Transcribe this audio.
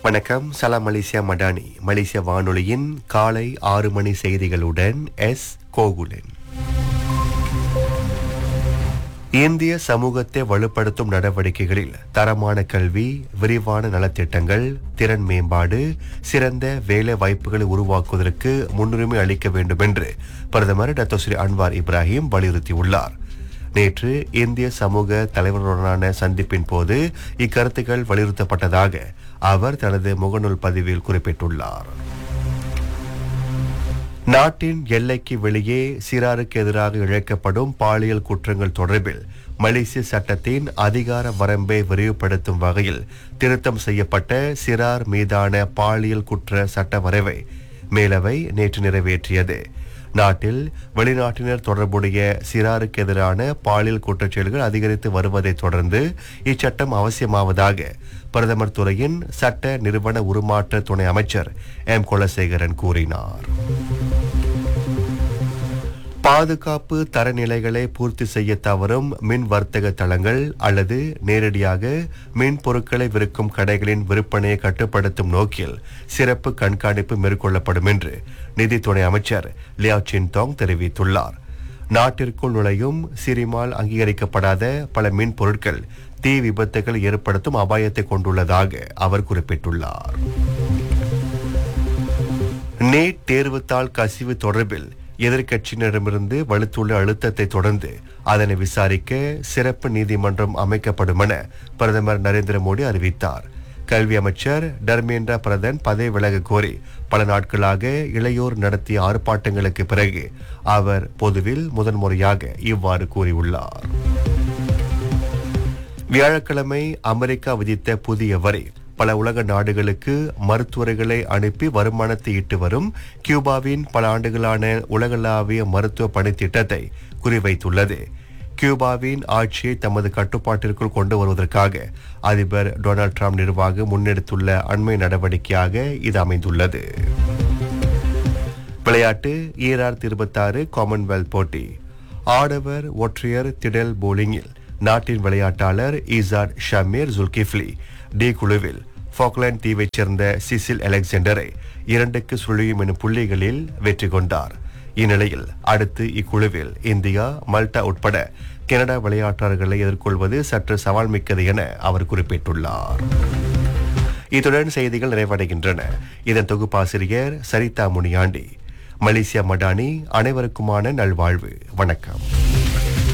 வணக்கம் சலாம் மலேசியா மடானி மலேசிய வானொலியின் காலை ஆறு மணி செய்திகளுடன் எஸ் கோகுலன் இந்திய சமூகத்தை வலுப்படுத்தும் நடவடிக்கைகளில் தரமான கல்வி விரிவான நலத்திட்டங்கள் திறன் மேம்பாடு சிறந்த வேலை வாய்ப்புகளை உருவாக்குவதற்கு முன்னுரிமை அளிக்க வேண்டும் என்று பிரதமர் டாக்டர் ஸ்ரீ அன்வார் இப்ராஹிம் வலியுறுத்தியுள்ளார் நேற்று இந்திய சமூக தலைவருடனான சந்திப்பின் போது இக்கருத்துக்கள் வலியுறுத்தப்பட்டதாக அவர் தனது முகநூல் பதிவில் குறிப்பிட்டுள்ளார் நாட்டின் எல்லைக்கு வெளியே சிறாருக்கு எதிராக இழைக்கப்படும் பாலியல் குற்றங்கள் தொடர்பில் மலேசிய சட்டத்தின் அதிகார வரம்பை விரிவுபடுத்தும் வகையில் திருத்தம் செய்யப்பட்ட சிறார் மீதான பாலியல் குற்ற சட்ட வரைவை மேலவை நேற்று நிறைவேற்றியது நாட்டில் வெளிநாட்டினர் தொடர்புடைய சிறாருக்கு எதிரான பாலியல் குற்றச்செயல்கள் அதிகரித்து வருவதைத் தொடர்ந்து இச்சட்டம் அவசியமாவதாக பிரதமர் துறையின் சட்ட நிறுவன உருமாற்ற துணை அமைச்சர் எம் குலசேகரன் கூறினார் பாதுகாப்பு தரநிலைகளை பூர்த்தி செய்ய தவறும் மின் வர்த்தக தளங்கள் அல்லது நேரடியாக மின் பொருட்களை விற்கும் கடைகளின் விற்பனையை கட்டுப்படுத்தும் நோக்கில் சிறப்பு கண்காணிப்பு மேற்கொள்ளப்படும் என்று நிதித்துறை அமைச்சர் லியாவ் சின்தோங் தெரிவித்துள்ளார் நாட்டிற்குள் நுழையும் சிரிமால் அங்கீகரிக்கப்படாத பல மின் பொருட்கள் தீ விபத்துகள் ஏற்படுத்தும் அபாயத்தை கொண்டுள்ளதாக அவர் குறிப்பிட்டுள்ளார் நீட் தேர்வுத்தாள் கசிவு தொடர்பில் எதிர்க்கட்சியினரிடமிருந்து வலுத்துள்ள அழுத்தத்தை தொடர்ந்து அதனை விசாரிக்க சிறப்பு நீதிமன்றம் அமைக்கப்படும் என பிரதமர் நரேந்திர மோடி அறிவித்தார் கல்வி அமைச்சர் தர்மேந்திர பிரதான் பதவி விலக கோரி பல நாட்களாக இளையோர் நடத்திய ஆர்ப்பாட்டங்களுக்கு பிறகு அவர் பொதுவில் முதன்முறையாக இவ்வாறு கூறியுள்ளார் வியாழக்கிழமை அமெரிக்கா விதித்த புதிய வரி பல உலக நாடுகளுக்கு மருத்துவர்களை அனுப்பி வருமானத்தை ஈட்டு வரும் கியூபாவின் பல ஆண்டுகளான உலகளாவிய மருத்துவ பணித்திட்டத்தை குறிவைத்துள்ளது கியூபாவின் ஆட்சியை தமது கட்டுப்பாட்டிற்குள் கொண்டு வருவதற்காக அதிபர் டொனால்ட் ட்ரம்ப் நிர்வாகம் முன்னெடுத்துள்ள அண்மை நடவடிக்கையாக இது அமைந்துள்ளது விளையாட்டு ஈரார் இருபத்தாறு காமன்வெல்த் போட்டி ஆடவர் ஒற்றையர் திடல் போலிங்கில் நாட்டின் விளையாட்டாளர் ஈசாட் ஷமீர் ஜுல்கிஃப்லி டி குழுவில் ஃபாக்லாந்து தீவைச் சேர்ந்த சிசில் அலெக்சாண்டரை இரண்டுக்கு சுழியும் எனும் புள்ளிகளில் வெற்றி கொண்டார் இந்நிலையில் அடுத்து இக்குழுவில் இந்தியா மல்டா உட்பட கனடா விளையாட்டாளர்களை எதிர்கொள்வது சற்று சவால் மிக்கது என அவர் குறிப்பிட்டுள்ளார் இத்துடன் செய்திகள் நிறைவடைகின்றன இதன் தொகுப்பாசிரியர் சரிதா முனியாண்டி மலேசியா மடானி அனைவருக்குமான நல்வாழ்வு வணக்கம்